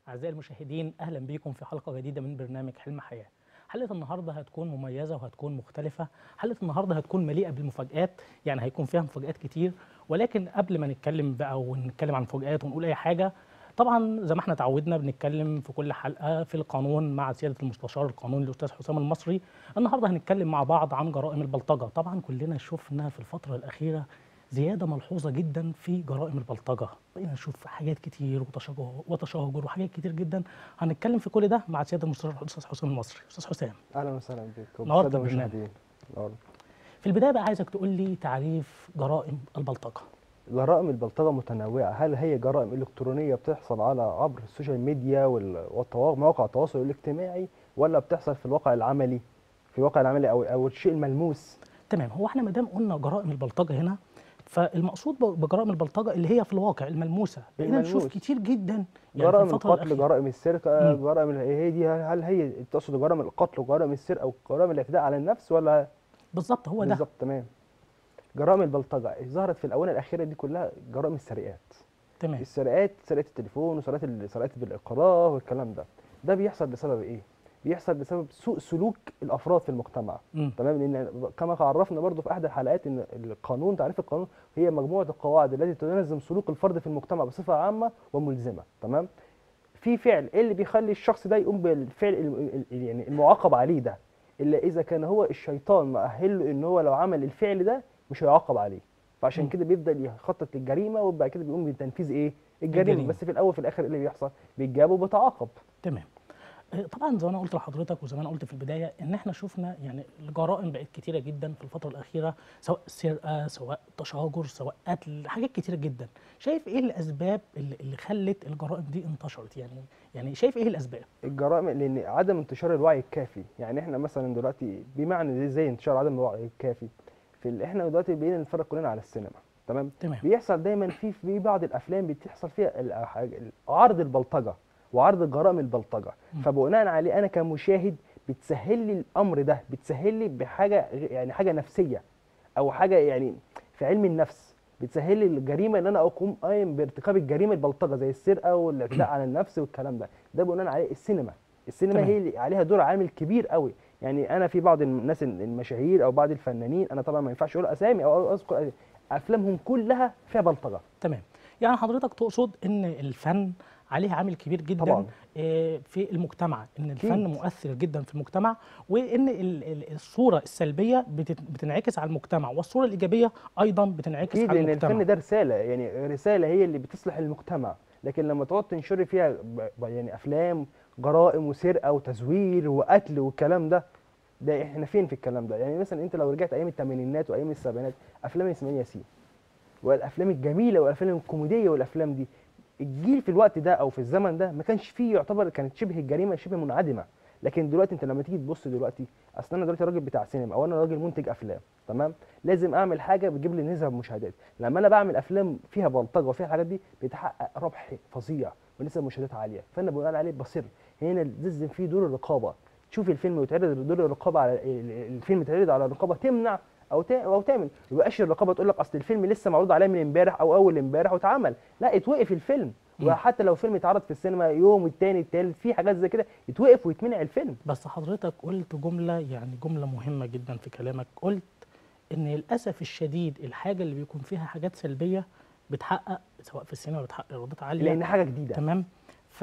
أعزائي المشاهدين أهلا بكم في حلقة جديدة من برنامج حلم حياة حلقة النهاردة هتكون مميزة وهتكون مختلفة حلقة النهاردة هتكون مليئة بالمفاجآت يعني هيكون فيها مفاجآت كتير ولكن قبل ما نتكلم بقى ونتكلم عن مفاجآت ونقول أي حاجة طبعا زي ما احنا اتعودنا بنتكلم في كل حلقة في القانون مع سيادة المستشار القانوني الأستاذ حسام المصري النهاردة هنتكلم مع بعض عن جرائم البلطجة طبعا كلنا شفنا في الفترة الأخيرة زيادة ملحوظة جدا في جرائم البلطجة بقينا نشوف حاجات كتير وتشاجر وتشاجر وحاجات كتير جدا هنتكلم في كل ده مع سيادة المستشار الأستاذ حسام المصري أستاذ حسام اهلا وسهلا بكم نورت الساده البرنامج. المشاهدين نور. في البداية بقى عايزك تقول لي تعريف جرائم البلطجة جرائم البلطجه متنوعه هل هي جرائم الكترونيه بتحصل على عبر السوشيال ميديا وال- والتوا- مواقع التواصل الاجتماعي ولا بتحصل في الواقع العملي في الواقع العملي او او الشيء الملموس تمام هو احنا ما دام قلنا جرائم البلطجة هنا فالمقصود ب- بجرائم البلطجة اللي هي في الواقع الملموسة بقينا نشوف الملموس. كتير جدا يعني في جرائم الفترة القتل الأخيرة. جرائم السرقه مم. جرائم ال- هي دي هل هي تقصد جرائم القتل وجرائم السرقه وجرائم الاعتداء على النفس ولا بالظبط هو ده بالظبط تمام جرائم البلطجه ظهرت في الاونه الاخيره دي كلها جرائم السرقات تمام السرقات سرقه التليفون وسرقات ال- سرقات بالاقرار والكلام ده ده بيحصل بسبب ايه بيحصل بسبب سوء سلوك الافراد في المجتمع مم. تمام لان كما عرفنا برضو في احد الحلقات ان القانون تعريف القانون هي مجموعه القواعد التي تنظم سلوك الفرد في المجتمع بصفه عامه وملزمه تمام في فعل ايه اللي بيخلي الشخص ده يقوم بالفعل ال- ال- يعني المعاقب عليه ده الا اذا كان هو الشيطان مؤهل له ان هو لو عمل الفعل ده مش هيعاقب عليه فعشان مم. كده بيبدا يخطط للجريمه وبعد كده بيقوم بتنفيذ ايه الجريمه, الجريمة. بس في الاول في الاخر ايه اللي بيحصل بيتجاب وبيتعاقب تمام آه، طبعا زي ما انا قلت لحضرتك وزي ما انا قلت في البدايه ان احنا شفنا يعني الجرائم بقت كتيره جدا في الفتره الاخيره سواء سرقه سواء تشاجر سواء قتل حاجات كتيره جدا شايف ايه الاسباب اللي, اللي خلت الجرائم دي انتشرت يعني يعني شايف ايه الاسباب الجرائم لان عدم انتشار الوعي الكافي يعني احنا مثلا دلوقتي بمعنى ازاي انتشار عدم الوعي الكافي في ال- احنا دلوقتي بقينا نتفرج كلنا على السينما تمام تمام بيحصل دايما في في بعض الافلام بتحصل فيها ال- حاجة- عرض البلطجه وعرض جرائم البلطجه مم. فبناء عليه انا كمشاهد بتسهل لي الامر ده بتسهل لي بحاجه غ- يعني حاجه نفسيه او حاجه يعني في علم النفس بتسهل لي الجريمه ان انا اقوم قايم بارتكاب الجريمه البلطجه زي السرقه والاعتداء على النفس والكلام ده ده بناء عليه السينما السينما تمام. هي اللي عليها دور عامل كبير قوي يعني انا في بعض الناس المشاهير او بعض الفنانين انا طبعا ما ينفعش اقول اسامي او اذكر افلامهم كلها فيها بلطجه تمام يعني حضرتك تقصد ان الفن عليه عامل كبير جدا طبعاً. آه، في المجتمع ان أكيد. الفن مؤثر جدا في المجتمع وان ال- ال- الصوره السلبيه بت- بتنعكس على المجتمع والصوره الايجابيه ايضا بتنعكس اكيد على لان المجتمع الفن ده رساله يعني رساله هي اللي بتصلح المجتمع لكن لما تقعد تنشر فيها ب- ب- يعني افلام جرائم وسرقه وتزوير وقتل والكلام ده ده احنا فين في الكلام ده يعني مثلا انت لو رجعت ايام الثمانينات وايام السبعينات افلام اسماعيل ياسين والافلام الجميله والافلام الكوميديه والافلام دي الجيل في الوقت ده او في الزمن ده ما كانش فيه يعتبر كانت شبه الجريمه شبه منعدمه لكن دلوقتي انت لما تيجي تبص دلوقتي اصل انا دلوقتي راجل بتاع سينما او انا راجل منتج افلام تمام لازم اعمل حاجه بتجيب لي نسب مشاهدات لما انا بعمل افلام فيها بلطجه وفيها الحاجات دي بيتحقق ربح فظيع ونسب مشاهدات عاليه فانا بناء عليه بصر هنا لازم فيه دور الرقابه تشوف الفيلم ويتعرض دور الرقابه على ال- الفيلم يتعرض على الرقابه تمنع او تا- او تعمل ما يبقاش الرقابه تقول لك اصل الفيلم لسه معروض عليه من امبارح او اول امبارح واتعمل لا اتوقف الفيلم مم. وحتى لو فيلم اتعرض في السينما يوم التاني التالت في حاجات زي كده يتوقف ويتمنع الفيلم بس حضرتك قلت جملة يعني جملة مهمة جدا في كلامك قلت إن للأسف الشديد الحاجة اللي بيكون فيها حاجات سلبية بتحقق سواء في السينما بتحقق إيرادات عالية لان حاجه جديده تمام ف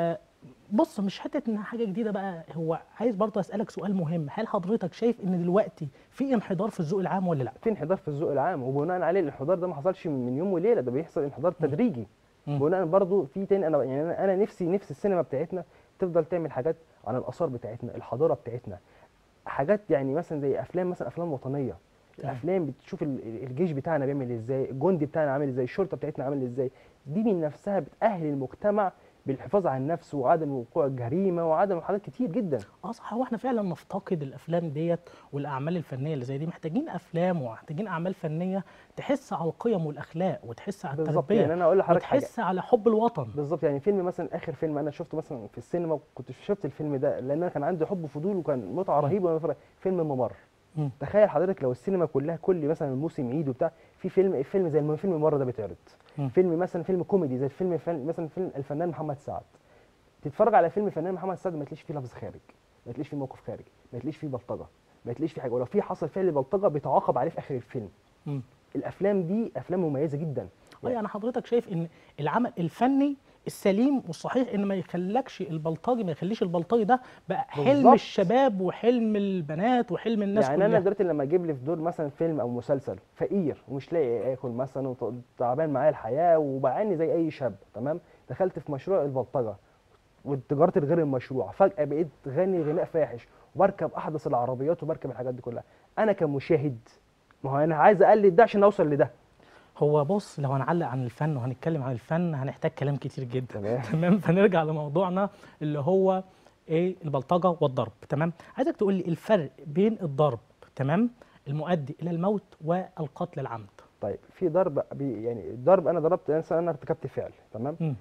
بص مش حته انها حاجه جديده بقى هو عايز برضه اسالك سؤال مهم هل حضرتك شايف ان دلوقتي في انحدار في الذوق العام ولا لا في انحدار في الذوق العام وبناء عليه الانحدار ده ما حصلش من يوم وليله ده بيحصل انحدار تدريجي مم. بناء برضو في تاني انا يعني انا أنا نفسي نفسي السينما بتاعتنا تفضل تعمل حاجات عن الاثار بتاعتنا الحضاره بتاعتنا حاجات يعني مثلا زي افلام مثلا افلام وطنيه تمام. الافلام بتشوف ال- الجيش بتاعنا بيعمل ازاي الجندي بتاعنا عامل ازاي الشرطه بتاعتنا عامل ازاي دي من نفسها بتاهل المجتمع بالحفاظ على النفس وعدم وقوع الجريمه وعدم حاجات كتير جدا اه صح هو احنا فعلا نفتقد الافلام ديت والاعمال الفنيه اللي زي دي محتاجين افلام ومحتاجين اعمال فنيه تحس على القيم والاخلاق وتحس على بالظبط التربيه يعني انا اقول لحضرتك حاجه وتحس على حب الوطن بالظبط يعني فيلم مثلا اخر فيلم انا شفته مثلا في السينما كنت شفت الفيلم ده لان انا كان عندي حب فضول وكان متعه رهيبه وانا بتفرج فيلم الممر مم. تخيل حضرتك لو السينما كلها كل مثلا موسم عيد وبتاع في فيلم فيلم زي الم- فيلم الممر ده بيتعرض مم. فيلم مثلا فيلم كوميدي زي الفيلم فن- مثلا فيلم الفنان محمد سعد تتفرج على فيلم فنان محمد سعد ما تلاقيش فيه لفظ خارج ما تلاقيش فيه موقف خارج ما تلاقيش فيه بلطجه ما تلاقيش فيه حاجه ولو في حصل فعل بلطجه بيتعاقب عليه في اخر الفيلم مم. الافلام دي افلام مميزه جدا اه يعني حضرتك شايف ان العمل الفني السليم والصحيح ان ما يخلكش البلطجي ما يخليش البلطجي ده بقى حلم بالظبط. الشباب وحلم البنات وحلم الناس يعني كلها انا دلوقتي لما اجيب لي في دور مثلا فيلم او مسلسل فقير ومش لاقي اكل مثلا وتعبان معايا الحياه وبعاني زي اي شاب تمام دخلت في مشروع البلطجه وتجاره الغير المشروع فجاه بقيت غني غناء فاحش وبركب احدث العربيات وبركب الحاجات دي كلها انا كمشاهد ما هو انا عايز اقلد ده عشان اوصل لده هو بص لو هنعلق عن الفن وهنتكلم عن الفن هنحتاج كلام كتير جدا تمام تمام فنرجع لموضوعنا اللي هو ايه البلطجه والضرب تمام عايزك تقول لي الفرق بين الضرب تمام المؤدي الى الموت والقتل العمد طيب في ضرب بي يعني الضرب انا ضربت مثلا انا ارتكبت فعل تمام مم.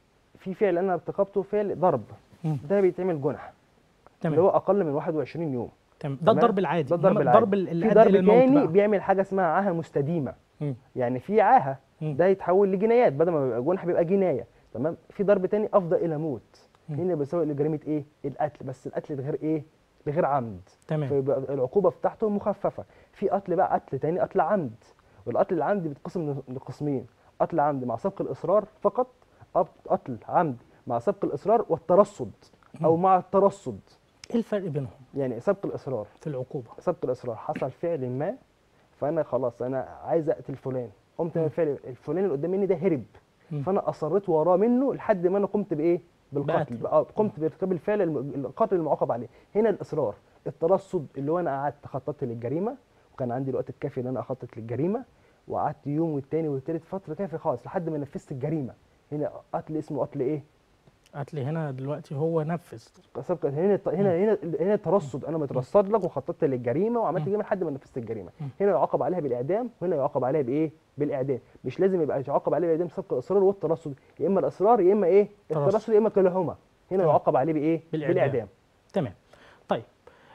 في فعل انا ارتكبته فعل ضرب مم. ده بيتعمل جنح اللي تمام هو اقل من 21 يوم تمام ده تمام؟ الضرب العادي ده الضرب إنما العادي الضرب اللي في ادى الى ضرب الموت تاني بقى بيعمل حاجه اسمها عاهه مستديمه مم. يعني في عاهه مم. ده يتحول لجنايات بدل ما بيبقى جنح بيبقى جنايه تمام في ضرب تاني افضى الى موت مم. هنا بيساوي لجريمه ايه القتل بس القتل بغير ايه بغير عمد تمام فيبقى العقوبه بتاعته مخففه في قتل بقى قتل تاني قتل عمد والقتل العمد بيتقسم لقسمين قتل عمد مع سبق الاصرار فقط أو قتل عمد مع سبق الاصرار والترصد او مع الترصد ايه الفرق بينهم يعني سبق الاصرار في العقوبه سبق الاصرار حصل فعل ما فانا خلاص انا عايز اقتل فلان قمت انا الفعل الفلان اللي قدام مني ده هرب مم. فانا اصريت وراه منه لحد ما انا قمت بايه بالقتل بقتله. بقى قمت بارتكاب الفعل الم- القتل المعاقب عليه هنا الاصرار الترصد اللي هو انا قعدت خططت للجريمه وكان عندي الوقت الكافي ان انا اخطط للجريمه وقعدت يوم والتاني والتالت فتره كافيه خالص لحد ما نفذت الجريمه هنا قتل اسمه قتل ايه قتل هنا دلوقتي هو نفذ سبق هنا هنا هنا هنا ترصد انا مترصد لك وخططت للجريمه وعملت مم. جريمه لحد ما نفذت الجريمه مم. هنا يعاقب عليها بالاعدام وهنا يعاقب عليها بايه بالاعدام مش لازم يبقى يعاقب عليه بالاعدام سبق الاصرار والترصد يا اما الاصرار يا اما ايه ترصد. الترصد يا اما كلاهما هنا مم. يعاقب عليه بايه بالإعدام. بالاعدام تمام طيب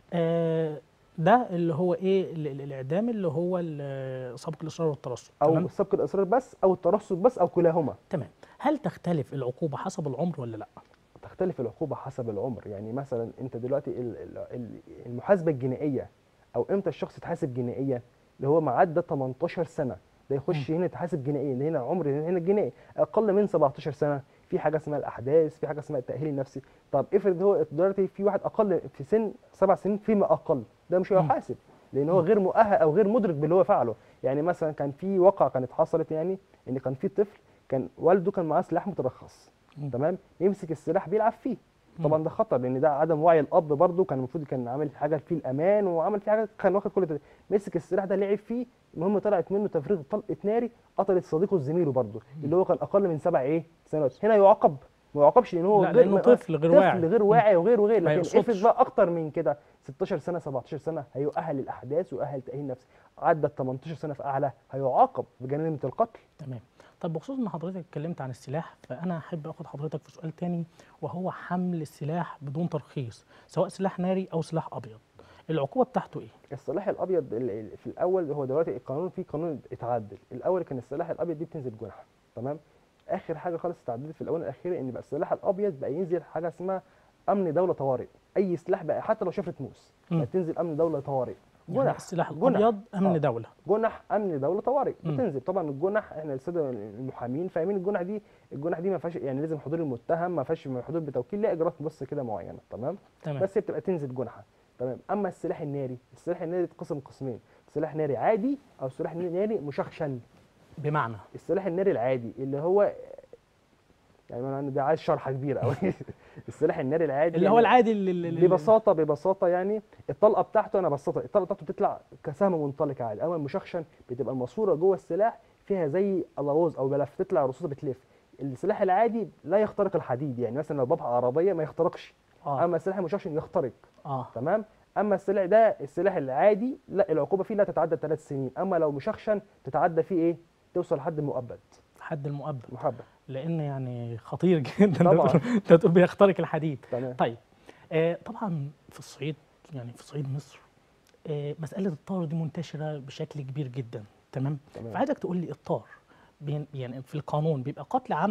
آه ده اللي هو ايه ال- ال- الاعدام اللي هو ال- سبق الاصرار والترصد او تمام سبق الاصرار بس او الترصد بس او كلاهما تمام هل تختلف العقوبه حسب العمر ولا لا تختلف العقوبه حسب العمر يعني مثلا انت دلوقتي ال- ال- ال- المحاسبه الجنائيه او امتى الشخص يتحاسب جنائيا اللي هو معدى 18 سنه ده يخش هنا يتحاسب جنائيا اللي هنا عمر هنا الجنائي اقل من 17 سنه في حاجه اسمها الاحداث في حاجه اسمها التاهيل النفسي طب افرض هو دلوقتي في واحد اقل في سن سبع سنين فيما اقل ده مش مم. هيحاسب لان هو غير مؤهل او غير مدرك باللي هو فعله يعني مثلا كان في واقعه كانت حصلت يعني ان كان في طفل كان والده كان معاه سلاح مترخص مم. تمام يمسك السلاح بيلعب فيه مم. طبعا ده خطر لان ده عدم وعي الاب برضه كان المفروض كان عامل حاجه فيه الامان وعمل فيه حاجه كان واخد كل ده مسك السلاح ده لعب فيه المهم طلعت منه تفريغ طلقه ناري قتلت صديقه زميله برضه اللي هو كان اقل من سبع ايه سنوات هنا يعاقب ما يعاقبش لان هو لا غير- لانه ما- طفل غير واعي طفل غير واعي وغير وغير ما لكن يقصدش. افرض بقى اكتر من كده 16 سنه 17 سنه هيؤهل للاحداث ويؤهل تاهيل نفسي عدى ال 18 سنه في اعلى هيعاقب بجريمه القتل تمام طب بخصوص ان حضرتك اتكلمت عن السلاح فانا احب اخد حضرتك في سؤال تاني وهو حمل السلاح بدون ترخيص سواء سلاح ناري او سلاح ابيض العقوبه بتاعته ايه السلاح الابيض ال- ال- في الاول هو دلوقتي القانون في قانون اتعدل الاول كان السلاح الابيض دي بتنزل جنح تمام اخر حاجه خالص اتعدلت في الاونه الاخيره ان بقى السلاح الابيض بقى ينزل حاجه اسمها امن دوله طوارئ اي سلاح بقى حتى لو شفره موس مم. بقى تنزل امن دوله طوارئ يعني جنح السلاح جنح. الابيض امن آه. دوله جنح امن دوله طوارئ مم. بتنزل طبعا الجنح احنا الساده المحامين فاهمين الجنح دي الجنح دي ما فيهاش يعني لازم حضور المتهم ما فيهاش حضور بتوكيل لا اجراءات بس كده معينه تمام تمام بس هي بتبقى تنزل جنحه تمام اما السلاح الناري السلاح الناري يتقسم قسمين سلاح ناري عادي او سلاح ناري مشخشن بمعنى السلاح الناري العادي اللي هو يعني انا ده عايز شرحه كبيره قوي السلاح الناري العادي اللي هو يعني العادي اللي, اللي اللي- ببساطه ببساطه يعني الطلقه بتاعته انا بسطها الطلقه بتاعته بتطلع كسهم منطلق عادي اما المشخشن بتبقى الماسوره جوه السلاح فيها زي الواز او ملف تطلع رصاصه بتلف السلاح العادي لا يخترق الحديد يعني مثلا لو بابها عربيه ما يخترقش اه اما السلاح المشخشن يخترق اه تمام اما السلاح ده السلاح العادي لا العقوبه فيه لا تتعدى ثلاث سنين اما لو مشخشن تتعدى فيه ايه توصل لحد مؤبد حد المؤبد محبب لان يعني خطير جدا طبعاً. انت تقول بيخترق الحديد تمام طيب آه طبعا في الصعيد يعني في صعيد مصر آه مساله الطار دي منتشره بشكل كبير جدا تمام تمام فعايزك تقول لي الطار بين يعني في القانون بيبقى قتل عمد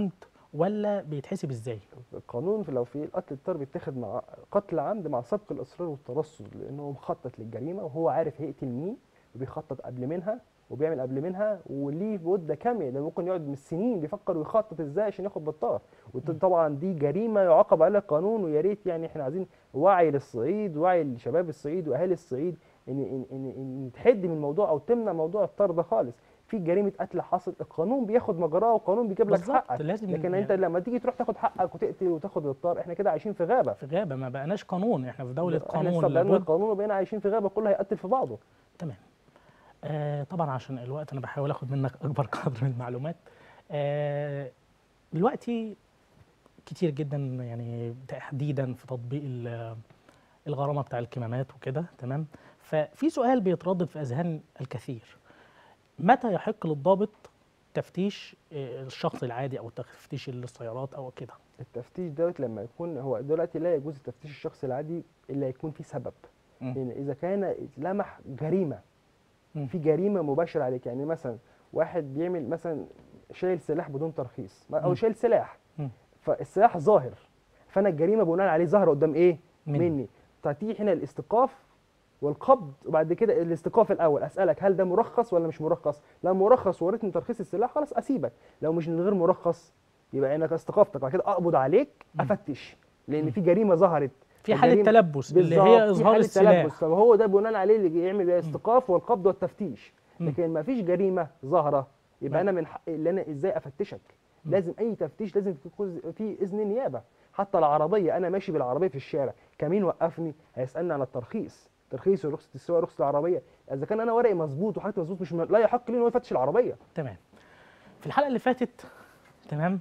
ولا بيتحسب ازاي القانون في لو في القتل الطار بيتاخد مع قتل عمد مع سبق الاصرار والترصد لانه هو مخطط للجريمه وهو عارف هيقتل مين وبيخطط قبل منها وبيعمل قبل منها وليه مده كامله ده ممكن يقعد من السنين بيفكر ويخطط ازاي عشان ياخد بطار وطبعا دي جريمه يعاقب عليها القانون ويا ريت يعني احنا عايزين وعي للصعيد وعي لشباب الصعيد واهالي الصعيد ان ان ان, إن تحد من الموضوع او تمنع موضوع الطار ده خالص في جريمه قتل حصلت القانون بياخد مجراه والقانون بيجيب لك بالظبط، حقك لازم لكن يعني- انت لما تيجي تروح تاخد حقك وتقتل وتاخد الطار احنا كده عايشين في غابه في غابه ما بقناش قانون احنا في دوله احنا قانون استبدلنا لابد القانون وبقينا عايشين في غابه كله هيقتل في بعضه تمام آه طبعا عشان الوقت انا بحاول اخد منك اكبر قدر من المعلومات آه دلوقتي كتير جدا يعني تحديدا في تطبيق ال- الغرامه بتاع الكمامات وكده تمام ففي سؤال بيتردد في اذهان الكثير متى يحق للضابط تفتيش آه، الشخص العادي او تفتيش السيارات او كده التفتيش دوت لما يكون هو دلوقتي لا يجوز تفتيش الشخص العادي الا يكون في سبب مم. يعني اذا كان لمح جريمه مم. في جريمه مباشره عليك يعني مثلا واحد بيعمل مثلا شايل سلاح بدون ترخيص ما- او مم. شايل سلاح مم. فالسلاح ظاهر فانا الجريمه بناء عليه ظاهره قدام ايه مني. مني فتيجي هنا الاستيقاف والقبض وبعد كده الاستيقاف الاول اسالك هل ده مرخص ولا مش مرخص لو مرخص ووريتني ترخيص السلاح خلاص اسيبك لو مش من غير مرخص يبقى انك استيقافتك بعد كده اقبض عليك مم. افتش لان مم. في جريمه ظهرت في حاله الجريمة- تلبس اللي بالظبط، هي في اظهار حالة السلاح تلبس فهو ده بناء عليه اللي يعمل بيها استيقاف والقبض والتفتيش مم. لكن ما فيش جريمه ظاهره يبقى نعم. انا من حقي اللي انا ازاي افتشك مم. لازم اي تفتيش لازم يكون في اذن نيابه حتى العربيه انا ماشي بالعربيه في الشارع كمين وقفني هيسالني عن الترخيص ترخيص ورخصه السواقه رخصه العربيه اذا كان انا ورقي مظبوط وحاجتي مظبوط مش م- لا يحق لي انه يفتش العربيه تمام في الحلقه اللي فاتت تمام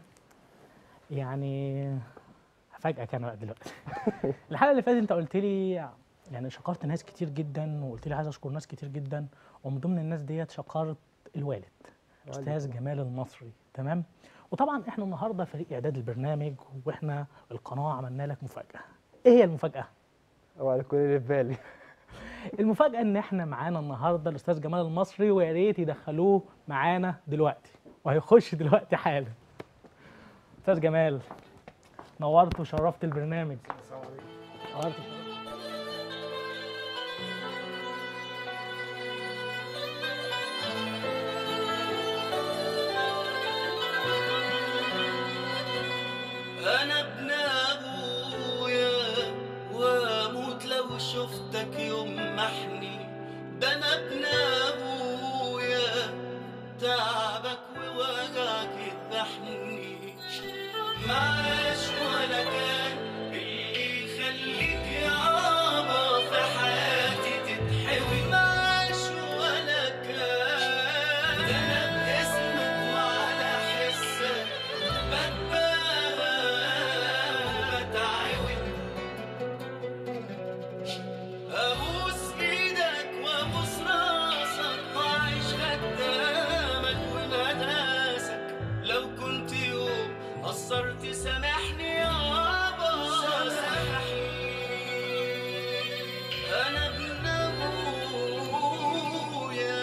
يعني هفاجئك انا بقى دلوقتي الحلقه اللي فاتت انت قلت لي يعني شكرت ناس كتير جدا وقلت لي عايز اشكر ناس كتير جدا ومن ضمن الناس ديت شكرت الوالد استاذ جمال المصري تمام وطبعا احنا النهارده فريق اعداد البرنامج واحنا القناه عملنا لك مفاجاه ايه هي المفاجاه او على كل اللي في بالي المفاجاه ان احنا معانا النهارده الاستاذ جمال المصري ويا ريت يدخلوه معانا دلوقتي وهيخش دلوقتي حالا استاذ جمال نورت وشرفت البرنامج نورت وشرفت. انا ابن ابويا واموت لو شفتك يوم محني ده انا ابن ابويا تعبك ووجعك يذبحني معاش ولا كان اللي يخليك يابا في حياتي تتحوي معاش ولا كان ده انا باسمك وعلى حسك بتباهى وبتعود ابوس ايدك وابوس راسك واعيش خدامك ومداسك لو كنت يوم قصرت سامحني يابا سامحني انا ابن ابويا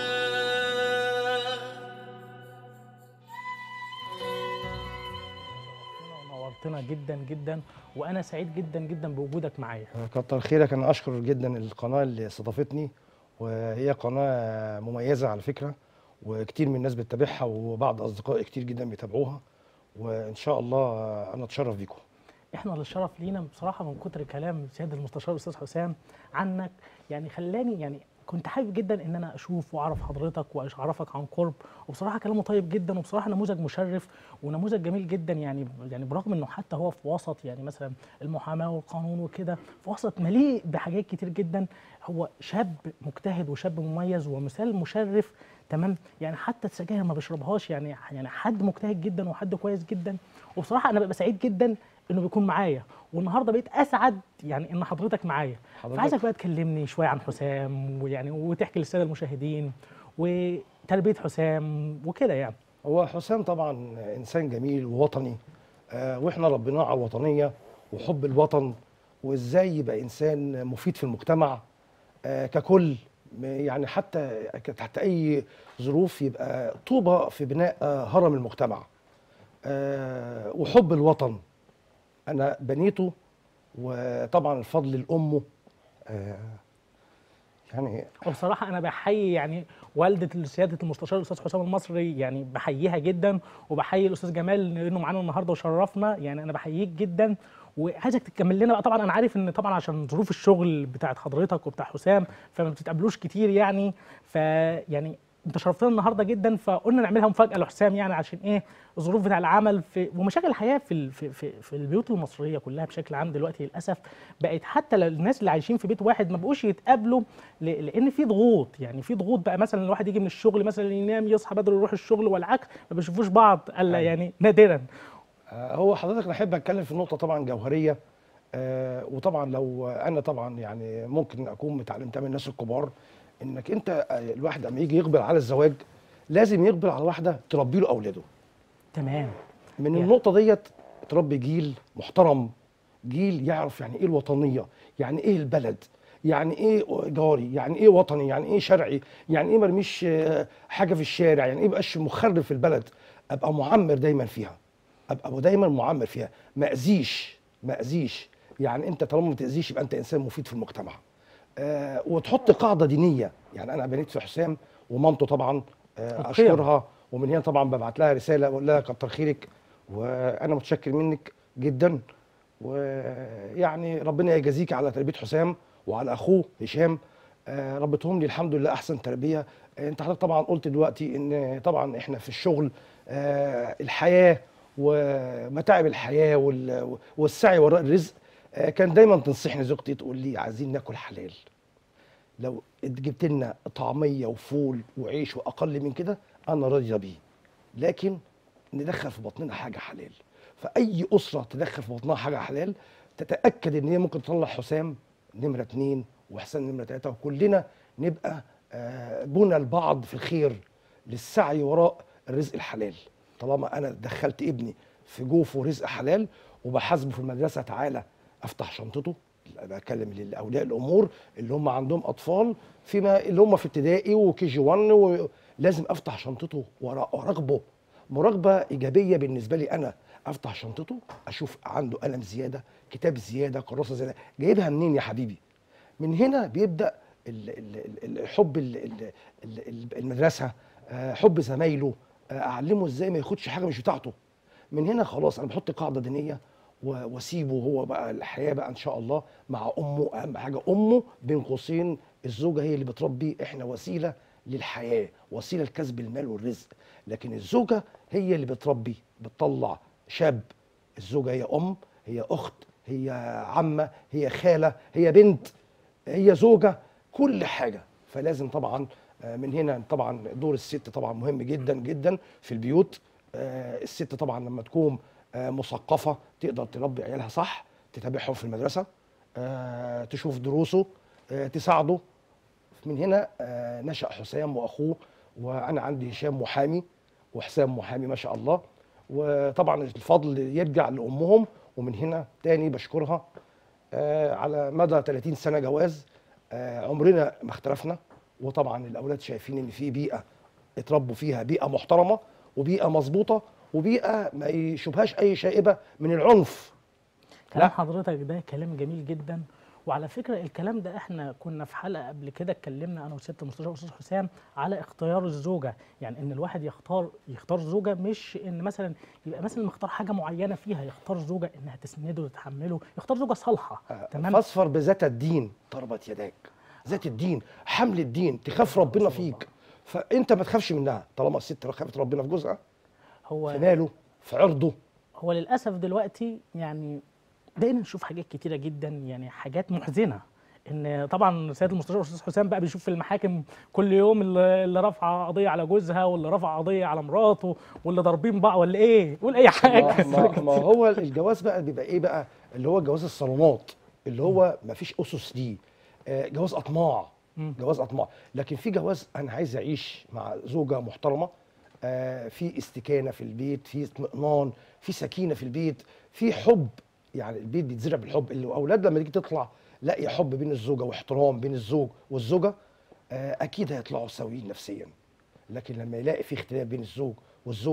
ونورتنا جدا جدا وانا سعيد جدا جدا بوجودك معايا كتر خيرك انا اشكر جدا القناه اللي استضافتني وهي قناه مميزه على فكره وكتير من الناس بتتابعها وبعض اصدقائي كتير جدا بيتابعوها وان شاء الله انا اتشرف بيكم احنا اللي الشرف لينا بصراحه من كتر كلام سياده المستشار الاستاذ حسام عنك يعني خلاني يعني كنت حابب جدا ان انا اشوف واعرف حضرتك واعرفك عن قرب وبصراحه كلامه طيب جدا وبصراحه نموذج مشرف ونموذج جميل جدا يعني يعني برغم انه حتى هو في وسط يعني مثلا المحاماه والقانون وكده في وسط مليء بحاجات كتير جدا هو شاب مجتهد وشاب مميز ومثال مشرف تمام يعني حتى السجاير ما بيشربهاش يعني يعني حد مجتهد جدا وحد كويس جدا وبصراحه انا ببقى سعيد جدا انه بيكون معايا والنهارده بقيت اسعد يعني ان حضرتك معايا حضرتك- فعايزك بقى تكلمني شويه عن حسام ويعني وتحكي للساده المشاهدين وتربيه حسام وكده يعني هو حسام طبعا انسان جميل ووطني آه، واحنا ربيناه على الوطنيه وحب الوطن وازاي يبقى انسان مفيد في المجتمع آه، ككل م- يعني حتى تحت اي ظروف يبقى طوبه في بناء آه، هرم المجتمع آه، وحب الوطن انا بنيته وطبعا الفضل لامه آه، يعني وبصراحة أنا بحيي يعني والدة سيادة المستشار الأستاذ حسام المصري يعني بحييها جدا وبحيي الأستاذ جمال إنه معانا النهاردة وشرفنا يعني أنا بحييك جدا وعايزك تكمل لنا بقى طبعا أنا عارف إن طبعا عشان ظروف الشغل بتاعت حضرتك وبتاع حسام فما بتتقابلوش كتير يعني فيعني أنت شرفتنا النهارده جدا فقلنا نعملها مفاجأة لحسام يعني عشان إيه الظروف بتاع العمل في ومشاكل الحياة في ال- في في, في البيوت المصرية كلها بشكل عام دلوقتي للأسف بقت حتى الناس اللي عايشين في بيت واحد ما بقوش يتقابلوا ل- لان في ضغوط يعني في ضغوط بقى مثلا الواحد يجي من الشغل مثلا ينام يصحى بدري يروح الشغل والعكس ما بيشوفوش بعض الا أيوة. يعني نادرا آه، هو حضرتك انا احب اتكلم في نقطه طبعا جوهريه آه، وطبعا لو انا طبعا يعني ممكن اكون اتعلمتها من الناس الكبار انك انت آه، الواحد اما يجي يقبل على الزواج لازم يقبل على واحده تربي له اولاده تمام من يعني. النقطه ديت تربي جيل محترم جيل يعرف يعني ايه الوطنيه يعني ايه البلد يعني ايه جاري يعني ايه وطني يعني ايه شرعي يعني ايه مرميش آه، حاجه في الشارع يعني ايه مبقاش مخرب في البلد ابقى معمر دايما فيها ابقى دايما معمر فيها ما اذيش ما اذيش يعني انت طالما ما تاذيش يبقى انت انسان مفيد في المجتمع آه وتحط قاعده دينيه يعني انا بنيت في حسام ومامته طبعا آه القيم. اشكرها ومن هنا طبعا ببعت لها رساله بقول لها كتر خيرك وانا متشكر منك جدا ويعني ربنا يجازيك على تربيه حسام وعلى اخوه هشام آه، ربتهم لي الحمد لله احسن تربيه آه، انت حضرتك طبعا قلت دلوقتي ان طبعا احنا في الشغل آه، الحياه ومتاعب الحياه وال- والسعي وراء الرزق آه، كان دايما تنصحني زوجتي تقول لي عايزين ناكل حلال لو جبت لنا طعميه وفول وعيش واقل من كده انا راضيه بيه لكن ندخل في بطننا حاجه حلال فاي اسره تدخل في بطنها حاجه حلال تتاكد ان هي ممكن تطلع حسام نمره اتنين وحسام نمره تلاته وكلنا نبقى آه، بنا البعض في الخير للسعي وراء الرزق الحلال طالما انا دخلت ابني في جوفه رزق حلال وبحاسبه في المدرسه تعالى افتح شنطته بتكلم لاولياء الامور اللي هم عندهم اطفال فيما اللي هم في ابتدائي وكي جي 1 لازم افتح شنطته وأرا- واراقبه مراقبه ايجابيه بالنسبه لي انا افتح شنطته اشوف عنده قلم زياده كتاب زياده كراسه زياده جايبها منين يا حبيبي من هنا بيبدا ال- ال- ال- الحب ال- ال- ال- المدرسه آه، حب زمايله آه، اعلمه ازاي ما ياخدش حاجه مش بتاعته من هنا خلاص انا بحط قاعده دينيه و- واسيبه هو بقى الحياه بقى ان شاء الله مع امه اهم حاجه امه بين قوسين الزوجه هي اللي بتربي احنا وسيله للحياه وسيله لكسب المال والرزق لكن الزوجه هي اللي بتربي بتطلع شاب الزوجه هي ام هي اخت هي عمه هي خاله هي بنت هي زوجه كل حاجه فلازم طبعا آه، من هنا طبعا دور الست طبعا مهم جدا جدا في البيوت آه، الست طبعا لما تكون آه، مثقفه تقدر تربي عيالها صح تتابعهم في المدرسه آه، تشوف دروسه آه، تساعده من هنا آه، نشأ حسام واخوه وانا عندي هشام محامي وحسام محامي ما شاء الله وطبعا الفضل يرجع لامهم ومن هنا تاني بشكرها آه، على مدى 30 سنه جواز آه، عمرنا ما اختلفنا وطبعا الاولاد شايفين ان في بيئه اتربوا فيها بيئه محترمه وبيئه مظبوطه وبيئه ما يشوبهاش اي شائبه من العنف كلام لا. حضرتك ده كلام جميل جدا وعلى فكره الكلام ده احنا كنا في حلقه قبل كده اتكلمنا انا وست المستشار الاستاذ حسام على اختيار الزوجه يعني ان الواحد يختار يختار زوجه مش ان مثلا يبقى مثلا مختار حاجه معينه فيها يختار زوجه انها تسنده وتتحمله يختار زوجه صالحه تمام فاصفر بذات الدين تربت يداك ذات الدين حمل الدين تخاف ربنا فيك فانت ما تخافش منها طالما الست خافت ربنا في جوزها هو في ماله في عرضه هو للاسف دلوقتي يعني بقينا نشوف حاجات كتيره جدا يعني حاجات محزنه ان طبعا سياده المستشار الاستاذ حسام بقى بيشوف في المحاكم كل يوم اللي اللي رافعه قضيه على جوزها واللي رفع قضيه على مراته واللي ضاربين بعض ولا ايه قول اي ما, حاجه ما, ما هو الجواز بقى بيبقى ايه بقى اللي هو جواز الصالونات اللي هو ما فيش اسس ليه آه، جواز اطماع مم. جواز اطماع لكن في جواز انا عايز اعيش مع زوجه محترمه آه، في استكانه في البيت في اطمئنان في سكينه في البيت في حب يعني البيت بيتزرع بالحب الاولاد لما تيجي تطلع لاقي حب بين الزوجه واحترام بين الزوج والزوجه آه، اكيد هيطلعوا سويين نفسيا لكن لما يلاقي في اختلاف بين الزوج والزوجه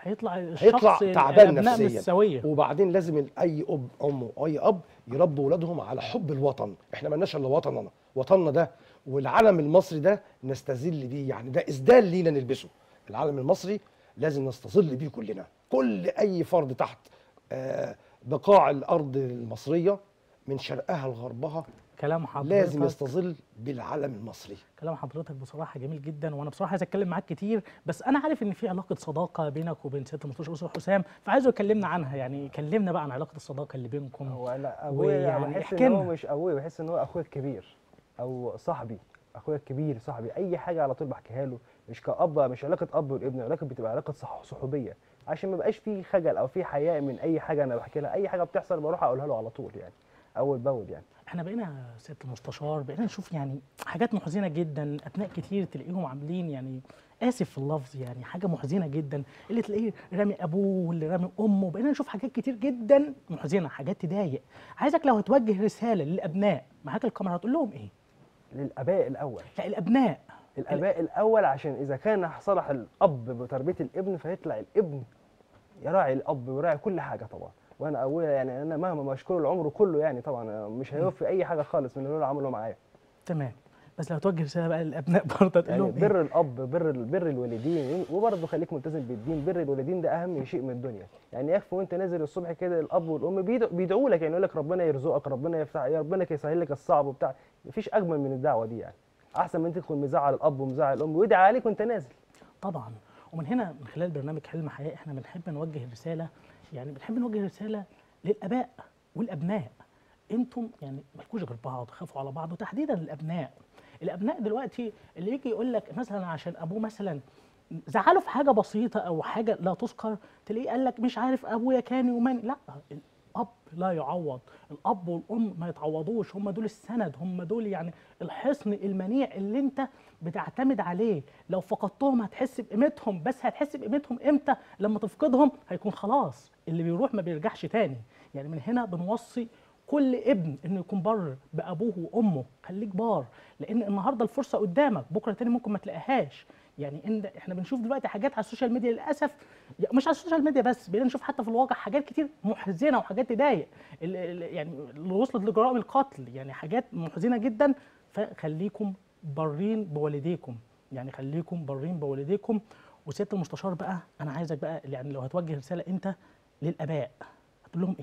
هيطلع هيطلع الشخص تعبان الأبناء مش نفسيا سويه وبعدين لازم ال- اي اب ام واي اب يربوا اولادهم على حب الوطن احنا مالناش الا وطننا وطننا ده والعلم المصري ده نستذل بيه يعني ده اسدال لينا نلبسه العلم المصري لازم نستظل بيه كلنا كل اي فرد تحت آه، بقاع الارض المصريه من شرقها لغربها كلام حضرتك لازم يستظل بالعلم المصري كلام حضرتك بصراحه جميل جدا وانا بصراحه عايز اتكلم معاك كتير بس انا عارف ان في علاقه صداقه بينك وبين سياده المستشار أستاذ حسام فعايزه يكلمنا عنها يعني كلمنا بقى عن علاقه الصداقه اللي بينكم هو لا ابويا ويعني بحس احكي ان هو لنا. مش ابويا بحس ان هو اخويا الكبير او صاحبي اخويا الكبير صاحبي اي حاجه على طول بحكيها له مش كاب مش علاقه اب والابن علاقه بتبقى علاقه صح صحوبيه عشان ما يبقاش في خجل او في حياء من اي حاجه انا بحكي لها اي حاجه بتحصل بروح اقولها له على طول يعني اول باول يعني احنا بقينا سياده المستشار بقينا نشوف يعني حاجات محزنه جدا ابناء كتير تلاقيهم عاملين يعني اسف في اللفظ يعني حاجه محزنه جدا اللي تلاقيه رامي ابوه واللي رامي امه بقينا نشوف حاجات كتير جدا محزنه حاجات تضايق عايزك لو هتوجه رساله للابناء معاك الكاميرا هتقول لهم ايه للاباء الاول لا الابناء الاباء الاول عشان اذا كان صلح الاب بتربيه الابن فيطلع الابن يراعي الاب ويراعي كل حاجه طبعا وانا ابويا يعني انا مهما مشكور العمر كله يعني طبعا مش هيوفي اي حاجه خالص من اللي هو عمله معايا تمام بس لو توجه رساله بقى للابناء برضه تقول يعني لهم إيه؟ بر الاب بر ال- بر الوالدين وبرضه خليك ملتزم بالدين بر الوالدين ده اهم شيء من الدنيا يعني يكفي وانت نازل الصبح كده الاب والام بيدعوا, بيدعوا لك يعني يقول لك ربنا يرزقك ربنا يفتح يا ربنا يسهل لك الصعب وبتاع مفيش اجمل من الدعوه دي يعني احسن من انت تكون مزعل الاب ومزعل الام ويدعي عليك وانت نازل طبعا ومن هنا من خلال برنامج حلم حياه احنا بنحب نوجه الرساله يعني بنحب نوجه رساله للاباء والابناء انتم يعني مالكوش غير بعض خافوا على بعض وتحديدا الابناء الابناء دلوقتي اللي يجي يقول لك مثلا عشان ابوه مثلا زعله في حاجه بسيطه او حاجه لا تذكر تلاقيه قال لك مش عارف ابويا كان ومن لا الاب لا يعوض الاب والام ما يتعوضوش هم دول السند هم دول يعني الحصن المنيع اللي انت بتعتمد عليه لو فقدتهم هتحس بقيمتهم بس هتحس بقيمتهم امتى لما تفقدهم هيكون خلاص اللي بيروح ما بيرجعش تاني يعني من هنا بنوصي كل ابن انه يكون بر بابوه وامه خليك بار لان النهارده الفرصه قدامك بكره تاني ممكن ما تلاقيهاش يعني ان احنا بنشوف دلوقتي حاجات على السوشيال ميديا للاسف يعني مش على السوشيال ميديا بس بقينا نشوف حتى في الواقع حاجات كتير محزنه وحاجات تضايق ال- ال- يعني اللي وصلت لجرائم القتل يعني حاجات محزنه جدا فخليكم برين بوالديكم يعني خليكم برين بوالديكم وسياده المستشار بقى انا عايزك بقى يعني لو هتوجه رساله انت للاباء هتقول لهم ايه؟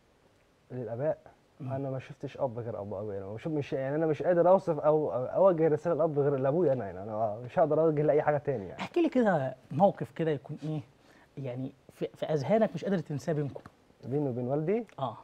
للاباء انا ما شفتش اب غير ابو ابويا انا مش مش يعني انا مش قادر اوصف او أو اوجه رساله الاب غير لابويا انا يعني انا مش هقدر اوجه لاي حاجه تاني يعني احكي لي كده موقف كده يكون ايه يعني في, في اذهانك مش قادر تنساه بينكم بيني وبين والدي اه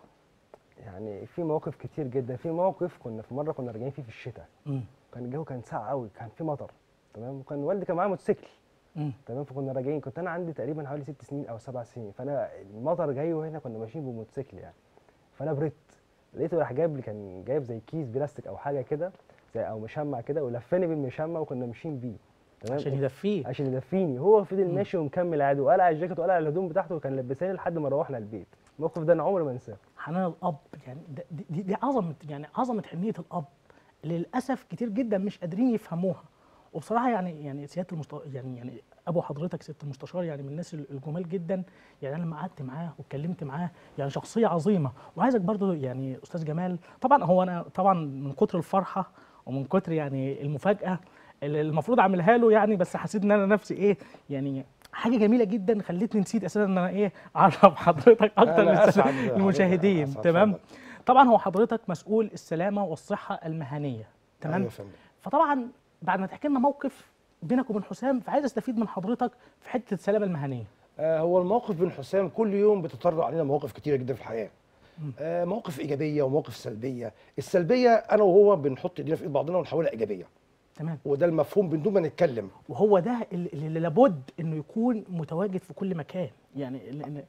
يعني في مواقف كتير جدا في موقف كنا في مره كنا راجعين فيه في الشتاء امم كان الجو كان ساقع قوي كان في مطر تمام وكان والدي كان معاه موتوسيكل امم تمام فكنا راجعين كنت انا عندي تقريبا حوالي ست سنين او سبع سنين فانا المطر جاي وهنا كنا ماشيين بموتوسيكل يعني فانا بريت لقيته راح جايب لي كان جايب زي كيس بلاستيك او حاجه كده زي او مشمع كده ولفاني بالمشمع وكنا ماشيين بيه تمام عشان يدفيه عشان يدفيني هو فضل مم. ماشي ومكمل عادي وقلع الجاكيت وقلع الهدوم بتاعته وكان لبساني لحد ما روحنا البيت الموقف ده انا عمري ما انساه حنان الاب يعني ده- دي, دي, دي عظمه يعني عظمه حنيه الاب اللي للاسف كتير جدا مش قادرين يفهموها وبصراحه يعني يعني سياده المست... يعني يعني ابو حضرتك سياده المستشار يعني من الناس الجمال جدا يعني انا لما قعدت معاه واتكلمت معاه يعني شخصيه عظيمه وعايزك برضو يعني استاذ جمال طبعا هو انا طبعا من كتر الفرحه ومن كتر يعني المفاجاه اللي المفروض اعملها له يعني بس حسيت ان انا نفسي ايه يعني حاجه جميله جدا خلتني نسيت اساسا ان انا ايه اعرف حضرتك اكتر أنا من أسعد المشاهدين أسعد، تمام اتفضل. طبعا هو حضرتك مسؤول السلامه والصحه المهنيه تمام أيوة يا فندم. فطبعا بعد ما تحكي لنا موقف بينك وبين حسام فعايز استفيد من حضرتك في حته السلامه المهنيه آه، هو الموقف بين حسام كل يوم بتطرق علينا مواقف كتيره جدا في الحياه آه، مواقف ايجابيه ومواقف سلبيه السلبيه انا وهو بنحط ايدينا في ايد بعضنا ونحولها ايجابيه تمام وده المفهوم بدون ما نتكلم وهو ده اللي اللي لابد انه يكون متواجد في كل مكان يعني لأن-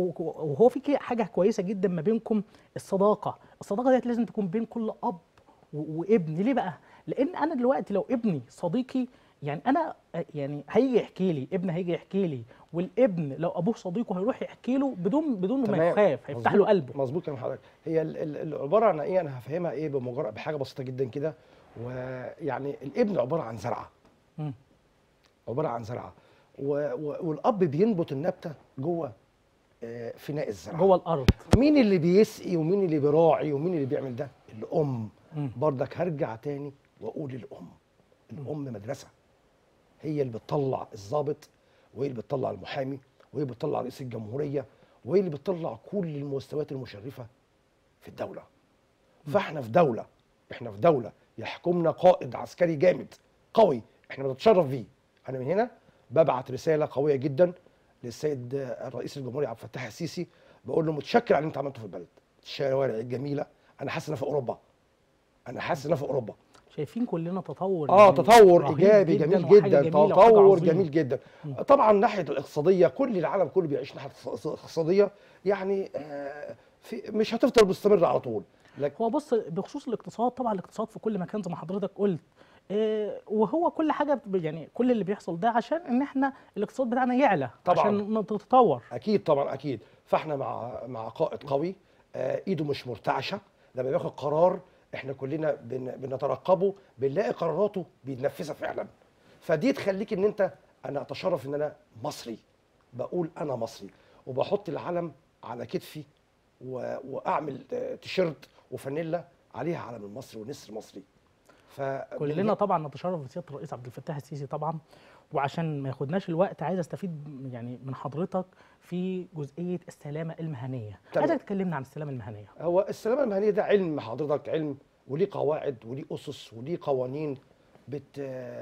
وهو في كده حاجه كويسه جدا ما بينكم الصداقه الصداقه ديت لازم تكون بين كل اب و- وابن ليه بقى لان انا دلوقتي لو ابني صديقي يعني انا يعني هيجي يحكي لي ابن هيجي يحكي لي والابن لو ابوه صديقه هيروح يحكي له بدون بدون ما تمام. يخاف هيفتح له مظبوط- قلبه مظبوط كلام حضرتك هي ال- ال- العباره عن ايه انا هفهمها ايه بمجرد بحاجه بسيطه جدا كده ويعني الابن عباره عن زرعه مم. عباره عن زرعه و... و... والاب بينبت النبته جوه آه، فناء الزرع جوه الارض مين اللي بيسقي ومين اللي بيراعي ومين اللي بيعمل ده الام مم. برضك هرجع تاني واقول الام الام مدرسه هي اللي بتطلع الضابط وهي اللي بتطلع المحامي وهي اللي بتطلع رئيس الجمهوريه وهي اللي بتطلع كل المستويات المشرفه في الدوله فاحنا في دوله احنا في دوله يحكمنا قائد عسكري جامد قوي احنا بنتشرف بيه انا من هنا ببعت رساله قويه جدا للسيد الرئيس الجمهوري عبد الفتاح السيسي بقول له متشكر على اللي انت عملته في البلد الشوارع الجميله انا حاسس ان انا في اوروبا انا حاسس ان انا في اوروبا شايفين كلنا تطور اه يعني تطور رهيب ايجابي جداً جميل وحاجة جدا جميلة وحاجة تطور عظيمة. جميل جدا مم. طبعا الناحيه الاقتصاديه كل العالم كله بيعيش ناحيه اقتص- اقتصاديه يعني آه، في مش هتفضل مستمره على طول لكن هو بص بخصوص الاقتصاد طبعا الاقتصاد في كل مكان زي ما حضرتك قلت إيه وهو كل حاجه ب- يعني كل اللي بيحصل ده عشان ان احنا الاقتصاد بتاعنا يعلى طبعاً. عشان نتطور اكيد طبعا اكيد فاحنا مع مع قائد قوي آه، ايده مش مرتعشه لما بياخد قرار احنا كلنا بن بنترقبه بنلاقي قراراته بيتنفذها فعلا فدي تخليك ان انت انا اتشرف ان انا مصري بقول انا مصري وبحط العلم على كتفي و... واعمل آه، تيشيرت وفانيلا عليها علم المصري ونسر مصري ف كلنا طبعا نتشرف بسياده الرئيس عبد الفتاح السيسي طبعا وعشان ما ياخدناش الوقت عايز استفيد يعني من حضرتك في جزئيه السلامه المهنيه تمام. عايزك تكلمنا عن السلامه المهنيه هو السلامه المهنيه ده علم حضرتك علم وليه قواعد وليه اسس وليه قوانين بت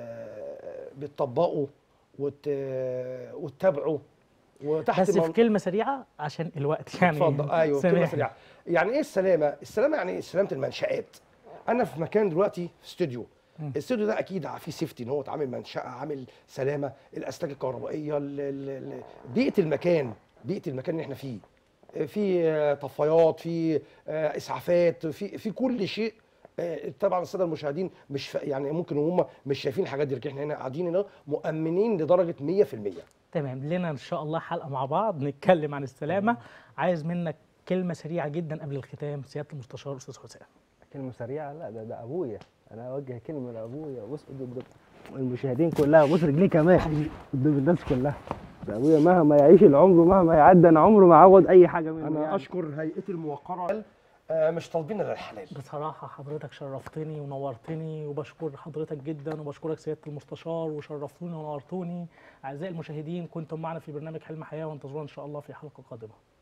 بتطبقه وت... وتتابعه وتحت بس في من- كلمه سريعه عشان الوقت يعني اتفضل ايوه كلمه سامحني. سريعه يعني ايه السلامه؟ السلامه يعني إيه؟ سلامه المنشات انا في مكان دلوقتي في استوديو مم. الاستوديو ده اكيد فيه سيفتي ان هو اتعامل منشاه عامل سلامه الاسلاك الكهربائيه ال- ال- ال- بيئه المكان بيئه المكان اللي احنا فيه في آه، طفايات في آه، اسعافات في في كل شيء آه، طبعا الساده المشاهدين مش فا- يعني ممكن هم مش شايفين الحاجات دي لكن احنا هنا قاعدين هنا مؤمنين لدرجه 100% تمام لنا ان شاء الله حلقه مع بعض نتكلم عن السلامه عايز منك كلمه سريعه جدا قبل الختام سياده المستشار استاذ حسام كلمة سريعة لا ده ده أبويا أنا أوجه كلمة لأبويا بص قدام المشاهدين كلها بص رجليه كمان قدام الناس كلها ده أبويا مهما يعيش العمر ومهما يعدي أنا عمره ما عوض أي حاجة منه انا يعني. اشكر هيئتي الموقره آه، مش طالبين الا الحلال بصراحة حضرتك شرفتني ونورتني وبشكر حضرتك جدا وبشكرك سيادة المستشار وشرفتوني ونورتوني أعزائي المشاهدين كنتم معنا في برنامج حلم حياة وانتظرونا إن شاء الله في حلقة قادمة